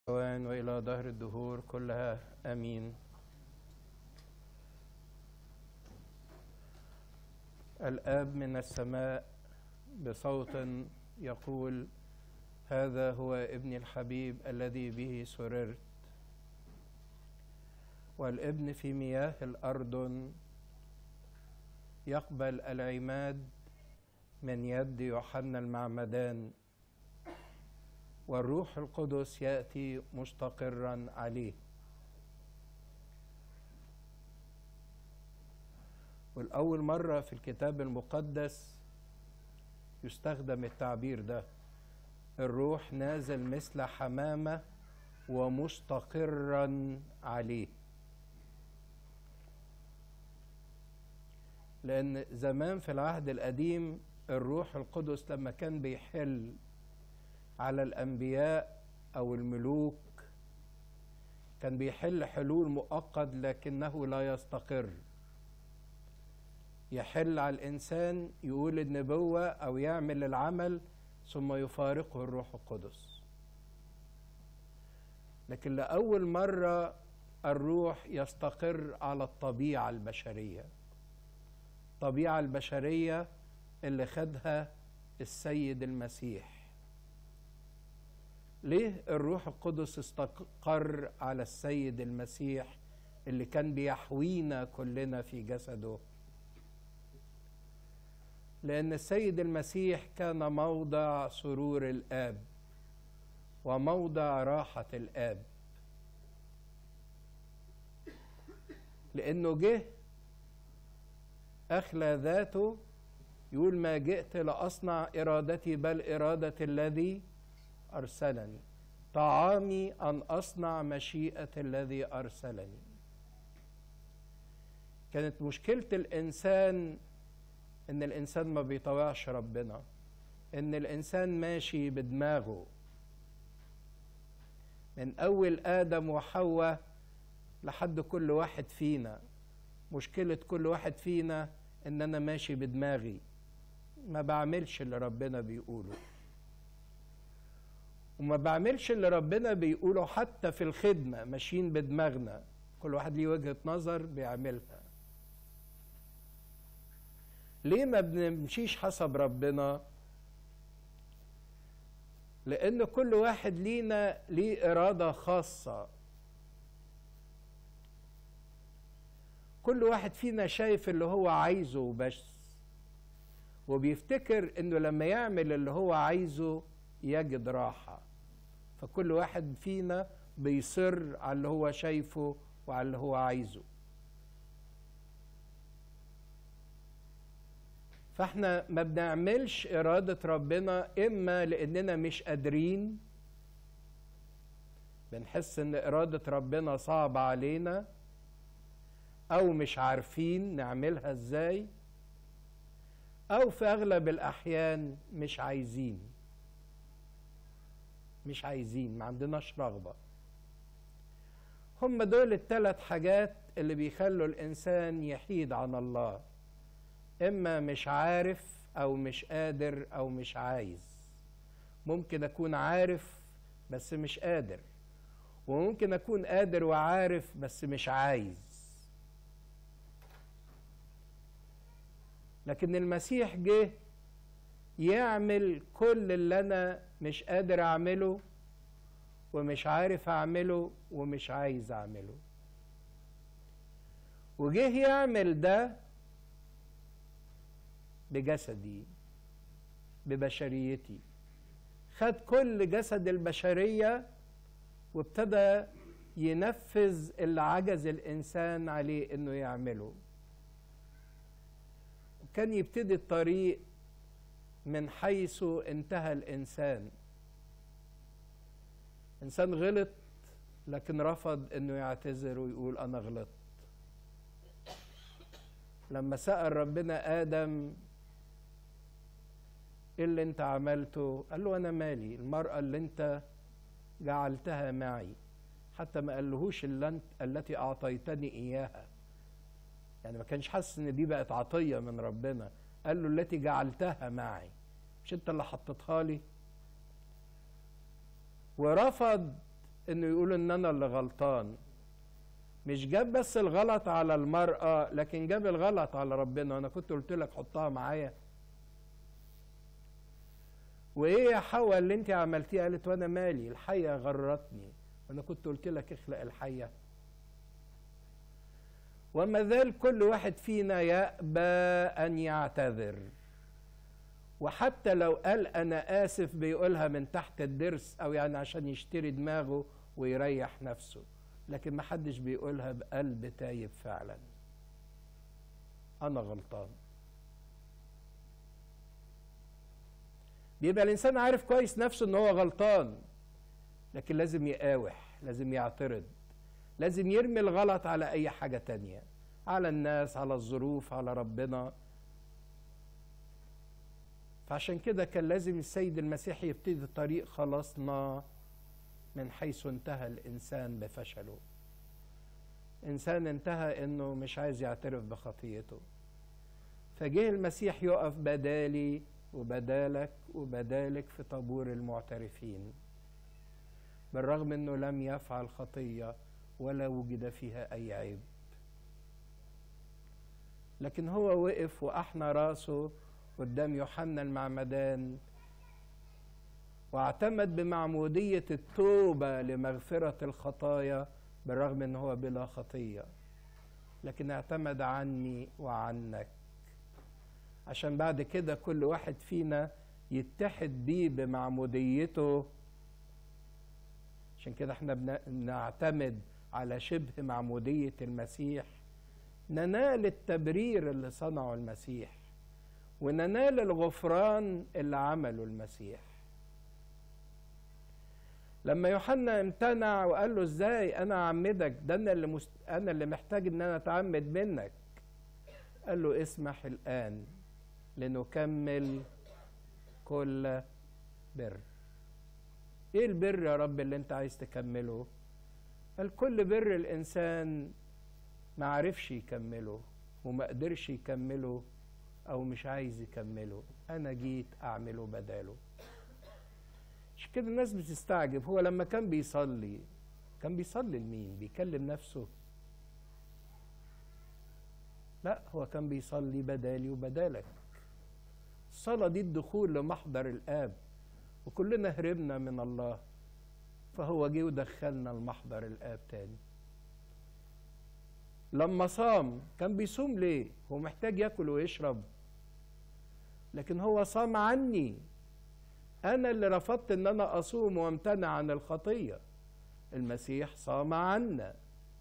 الأوان وإلى دهر الدهور كلها آمين الآب من السماء بصوت يقول هذا هو ابني الحبيب الذي به سررت والابن في مياه الأردن يقبل العماد من يد يوحنا المعمدان والروح القدس ياتي مستقرا عليه والاول مره في الكتاب المقدس يستخدم التعبير ده الروح نازل مثل حمامه ومستقرا عليه لان زمان في العهد القديم الروح القدس لما كان بيحل على الأنبياء أو الملوك كان بيحل حلول مؤقت لكنه لا يستقر يحل على الإنسان يقول النبوة أو يعمل العمل ثم يفارقه الروح القدس لكن لأول مرة الروح يستقر على الطبيعة البشرية الطبيعة البشرية اللي خدها السيد المسيح ليه الروح القدس استقر على السيد المسيح اللي كان بيحوينا كلنا في جسده لأن السيد المسيح كان موضع سرور الآب وموضع راحة الآب لأنه جه أخلى ذاته يقول ما جئت لأصنع إرادتي بل إرادة الذي أرسلني طعامي أن أصنع مشيئة الذي أرسلني كانت مشكلة الإنسان إن الإنسان ما بيطوعش ربنا إن الإنسان ماشي بدماغه من أول آدم وحواء لحد كل واحد فينا مشكلة كل واحد فينا إن أنا ماشي بدماغي ما بعملش اللي ربنا بيقوله وما بعملش اللي ربنا بيقوله حتى في الخدمة ماشيين بدماغنا كل واحد ليه وجهة نظر بيعملها ليه ما بنمشيش حسب ربنا لأن كل واحد لينا ليه إرادة خاصة كل واحد فينا شايف اللي هو عايزه بس وبيفتكر انه لما يعمل اللي هو عايزه يجد راحة فكل واحد فينا بيصر على اللي هو شايفه وعلى اللي هو عايزه فاحنا ما بنعملش إرادة ربنا إما لأننا مش قادرين بنحس إن إرادة ربنا صعبة علينا أو مش عارفين نعملها إزاي أو في أغلب الأحيان مش عايزين مش عايزين ما عندناش رغبة هم دول الثلاث حاجات اللي بيخلوا الإنسان يحيد عن الله إما مش عارف أو مش قادر أو مش عايز ممكن أكون عارف بس مش قادر وممكن أكون قادر وعارف بس مش عايز لكن المسيح جه يعمل كل اللي انا مش قادر اعمله ومش عارف اعمله ومش عايز اعمله وجه يعمل ده بجسدي ببشريتي خد كل جسد البشريه وابتدى ينفذ اللي عجز الانسان عليه انه يعمله كان يبتدي الطريق من حيث انتهى الانسان انسان غلط لكن رفض انه يعتذر ويقول انا غلطت لما سال ربنا ادم ايه اللي انت عملته قال له انا مالي المراه اللي انت جعلتها معي حتى ما قالهوش اللي انت التي اعطيتني اياها يعني ما كانش حاسس ان دي بقت عطيه من ربنا قال له التي جعلتها معي مش انت اللي حطيتها لي ورفض انه يقول ان انا اللي غلطان مش جاب بس الغلط على المرأة لكن جاب الغلط على ربنا انا كنت قلت لك حطها معايا وايه يا حواء اللي انت عملتيه قالت وانا مالي الحية غرتني وانا كنت قلت لك اخلق الحية وما زال كل واحد فينا يأبى أن يعتذر وحتى لو قال أنا آسف بيقولها من تحت الدرس أو يعني عشان يشتري دماغه ويريح نفسه لكن ما حدش بيقولها بقلب تايب فعلا أنا غلطان بيبقى الإنسان عارف كويس نفسه إن هو غلطان لكن لازم يقاوح لازم يعترض لازم يرمي الغلط على أي حاجة تانية على الناس على الظروف على ربنا فعشان كده كان لازم السيد المسيح يبتدي طريق خلاصنا من حيث انتهى الإنسان بفشله إنسان انتهى إنه مش عايز يعترف بخطيته فجه المسيح يقف بدالي وبدالك وبدالك في طابور المعترفين بالرغم انه لم يفعل خطيه ولا وجد فيها اي عيب لكن هو وقف واحنى راسه قدام يوحنا المعمدان واعتمد بمعموديه التوبه لمغفره الخطايا بالرغم ان هو بلا خطيه لكن اعتمد عني وعنك عشان بعد كده كل واحد فينا يتحد بيه بمعموديته عشان كده احنا بنعتمد على شبه معمودية المسيح ننال التبرير اللي صنعه المسيح وننال الغفران اللي عمله المسيح لما يوحنا امتنع وقال له ازاي انا اعمدك ده انا اللي مست... انا اللي محتاج ان انا اتعمد منك قال له اسمح الان لنكمل كل بر ايه البر يا رب اللي انت عايز تكمله قال كل بر الانسان ما عرفش يكمله وما قدرش يكمله او مش عايز يكمله انا جيت اعمله بداله مش كده الناس بتستعجب هو لما كان بيصلي كان بيصلي لمين بيكلم نفسه لا هو كان بيصلي بدالي وبدالك الصلاة دي الدخول لمحضر الآب وكلنا هربنا من الله فهو جه ودخلنا لمحضر الآب تاني لما صام كان بيصوم ليه هو محتاج ياكل ويشرب لكن هو صام عني انا اللي رفضت ان انا اصوم وامتنع عن الخطيه المسيح صام عنا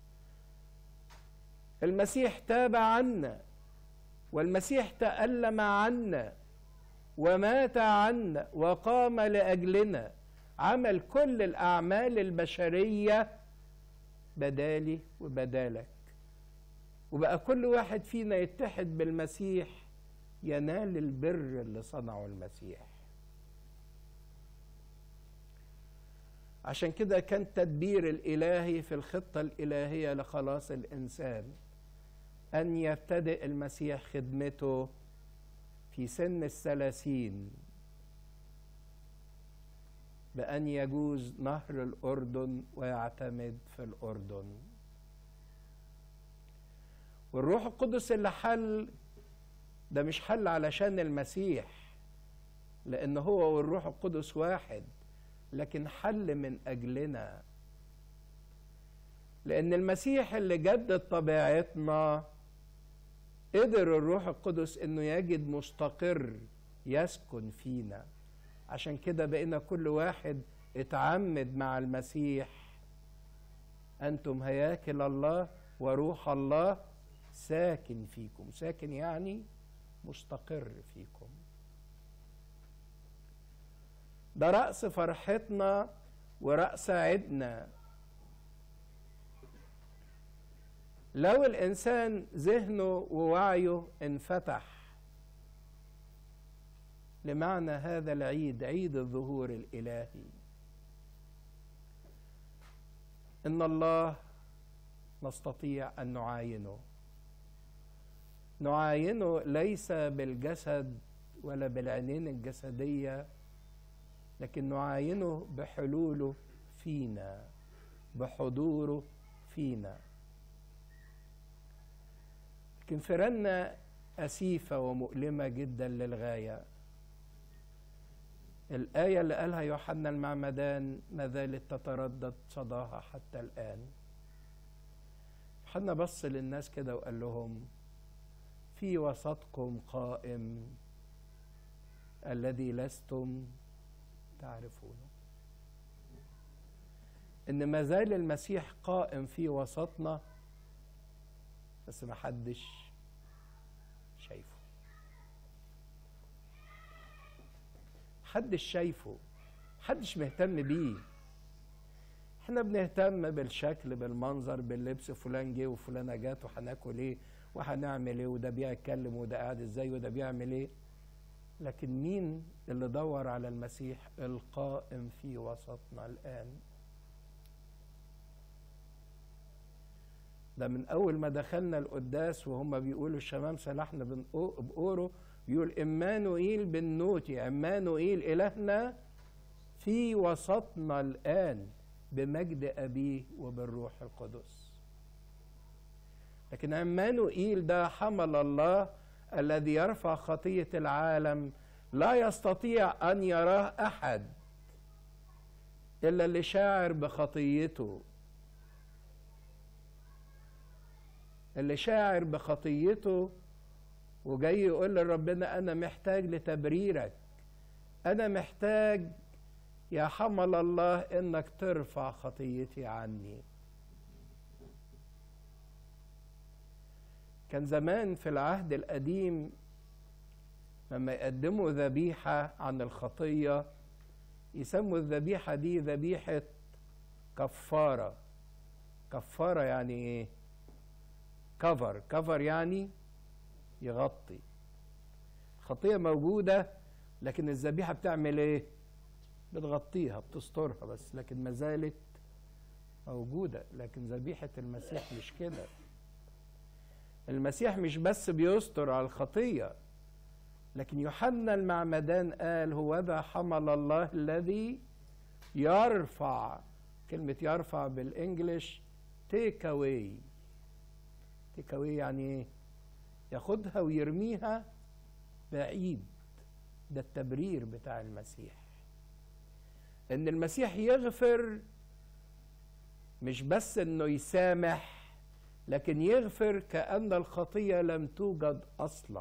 المسيح تاب عنا والمسيح تألم عنا ومات عنا وقام لأجلنا عمل كل الأعمال البشرية بدالي وبدالك وبقى كل واحد فينا يتحد بالمسيح ينال البر اللي صنعه المسيح عشان كده كان التدبير الإلهي في الخطة الإلهية لخلاص الإنسان أن يبتدئ المسيح خدمته في سن الثلاثين بأن يجوز نهر الأردن ويعتمد في الأردن والروح القدس اللي حل ده مش حل علشان المسيح لأن هو والروح القدس واحد لكن حل من أجلنا لأن المسيح اللي جدد طبيعتنا قدر الروح القدس انه يجد مستقر يسكن فينا عشان كده بقينا كل واحد اتعمد مع المسيح انتم هياكل الله وروح الله ساكن فيكم ساكن يعني مستقر فيكم ده رأس فرحتنا ورأس عدنا لو الإنسان ذهنه ووعيه انفتح لمعنى هذا العيد عيد الظهور الإلهي إن الله نستطيع أن نعاينه نعاينه ليس بالجسد ولا بالعينين الجسدية لكن نعاينه بحلوله فينا بحضوره فينا لكن فرنا أسيفة ومؤلمة جدا للغاية الآية اللي قالها يوحنا المعمدان ما زالت تتردد صداها حتى الآن يوحنا بص للناس كده وقال لهم في وسطكم قائم الذي لستم تعرفونه ان ما زال المسيح قائم في وسطنا بس ما حدش شايفه محدش شايفه محدش مهتم بيه احنا بنهتم بالشكل بالمنظر باللبس فلان جه وفلانه جت وهناكل ايه وهنعمل ايه وده بيتكلم وده قاعد ازاي وده بيعمل ايه لكن مين اللي دور على المسيح القائم في وسطنا الان ده من اول ما دخلنا القداس وهم بيقولوا الشمامسه لحن بقوره بيقول إمانوئيل بالنوتي عمانوئيل إلهنا في وسطنا الآن بمجد أبيه وبالروح القدس لكن عمانوئيل ده حمل الله الذي يرفع خطية العالم لا يستطيع أن يراه أحد إلا اللي شاعر بخطيته اللي شاعر بخطيته وجاي يقول لربنا انا محتاج لتبريرك انا محتاج يا حمل الله انك ترفع خطيتي عني كان زمان في العهد القديم لما يقدموا ذبيحة عن الخطية يسموا الذبيحة دي ذبيحة كفارة كفارة يعني ايه كفر كفر يعني يغطي خطية موجودة لكن الذبيحة بتعمل ايه بتغطيها بتسترها بس لكن ما زالت موجودة لكن ذبيحة المسيح مش كده المسيح مش بس بيستر على الخطية لكن يوحنا المعمدان قال هو ذا حمل الله الذي يرفع كلمة يرفع بالانجلش تيك اواي تيك اواي يعني ايه ياخدها ويرميها بعيد ده التبرير بتاع المسيح ان المسيح يغفر مش بس انه يسامح لكن يغفر كأن الخطية لم توجد أصلا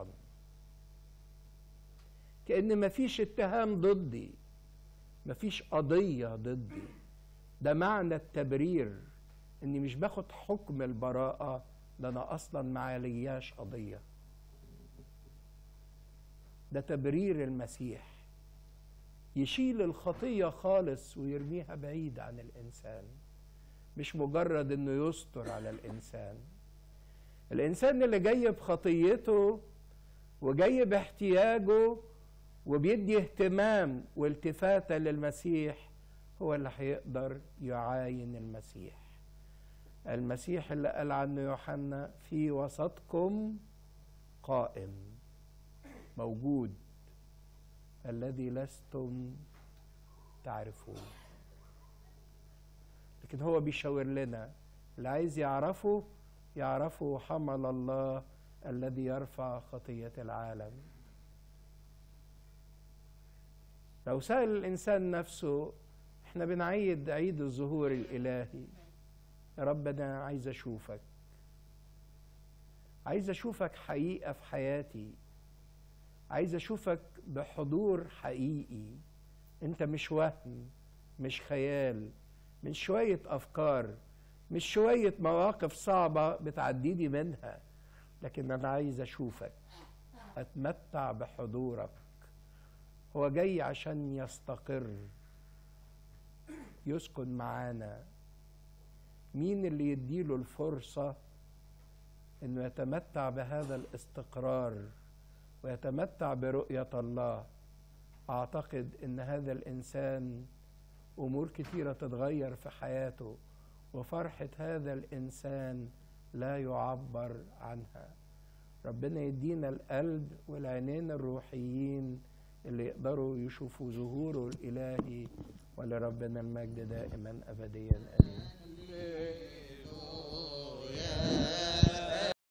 كأن مفيش اتهام ضدي مفيش قضية ضدي ده معنى التبرير اني مش باخد حكم البراءة ده انا اصلا ما علياش قضية ده تبرير المسيح يشيل الخطية خالص ويرميها بعيد عن الإنسان مش مجرد انه يستر على الانسان الانسان اللي جاي بخطيته وجاي باحتياجه وبيدي اهتمام والتفاته للمسيح هو اللي هيقدر يعاين المسيح المسيح اللي قال عنه يوحنا في وسطكم قائم موجود الذي لستم تعرفون لكن هو بيشاور لنا اللي عايز يعرفه يعرفه حمل الله الذي يرفع خطية العالم لو سأل الإنسان نفسه احنا بنعيد عيد الظهور الإلهي يا رب أنا عايز أشوفك عايز أشوفك حقيقة في حياتي عايز أشوفك بحضور حقيقي أنت مش وهم مش خيال مش شوية أفكار مش شوية مواقف صعبة بتعديني منها لكن أنا عايز أشوفك أتمتع بحضورك هو جاي عشان يستقر يسكن معانا مين اللي يديله الفرصة انه يتمتع بهذا الاستقرار ويتمتع برؤية الله اعتقد ان هذا الانسان امور كثيرة تتغير في حياته وفرحة هذا الانسان لا يعبر عنها ربنا يدينا القلب والعينين الروحيين اللي يقدروا يشوفوا ظهوره الالهي ولربنا المجد دائما ابديا امين